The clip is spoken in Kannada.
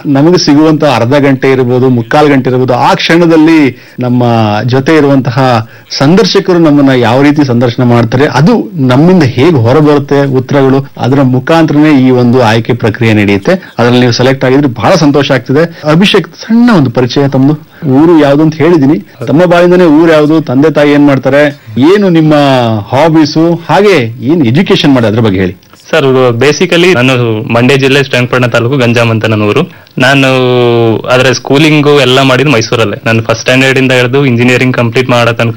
ನಮಗೆ ಸಿಗುವಂತ ಅರ್ಧ ಗಂಟೆ ಇರಬಹುದು ಮುಕ್ಕಾಲು ಗಂಟೆ ಇರಬಹುದು ಆ ಕ್ಷಣದಲ್ಲಿ ನಮ್ಮ ಜೊತೆ ಇರುವಂತಹ ಸಂದರ್ಶಕರು ನಮ್ಮನ್ನ ಯಾವ ರೀತಿ ಸಂದರ್ಶನ ಮಾಡ್ತಾರೆ ಅದು ನಮ್ಮಿಂದ ಹೇಗೆ ಹೊರಬರುತ್ತೆ ಉತ್ತರಗಳು ಅದರ ಮುಖಾಂತರನೇ ಈ ಒಂದು ಆಯ್ಕೆ ಪ್ರಕ್ರಿಯೆ ನಡೆಯುತ್ತೆ ಅದರಲ್ಲಿ ನೀವು ಸೆಲೆಕ್ಟ್ ಆಗಿದ್ರೆ ಬಹಳ ಸಂತೋಷ ಆಗ್ತಿದೆ ಅಭಿಷೇಕ್ ಸಣ್ಣ ಒಂದು ಪರಿಚಯ ತಮ್ಮದು ಊರು ಯಾವ್ದು ಅಂತ ಹೇಳಿದೀನಿ ತಮ್ಮ ಬಾಯಿಂದನೇ ಊರು ಯಾವ್ದು ತಂದೆ ತಾಯಿ ಏನ್ ಮಾಡ್ತಾರೆ ಏನು ನಿಮ್ಮ ಹಾಬೀಸು ಹಾಗೆ ಏನ್ ಎಜುಕೇಶನ್ ಮಾಡಿ ಅದ್ರ ಬಗ್ಗೆ ಹೇಳಿ ಸರ್ ಬೇಸಿಕಲಿ ನಾನು ಮಂಡ್ಯ ಜಿಲ್ಲೆ ಶ್ರೀರಂಗಪಟ್ಟಣ ತಾಲೂಕು ಗಂಜಾಮ್ ಅಂತ ನನ್ನ ಊರು ನಾನು ಅದರ ಸ್ಕೂಲಿಂಗು ಎಲ್ಲ ಮಾಡಿದ್ದು ಮೈಸೂರಲ್ಲೇ ನಾನು ಫಸ್ಟ್ ಸ್ಟ್ಯಾಂಡರ್ಡ್ ಇಂದ ಹಿಡಿದು ಇಂಜಿನಿಯರಿಂಗ್ ಕಂಪ್ಲೀಟ್ ಮಾಡೋ ತನಕ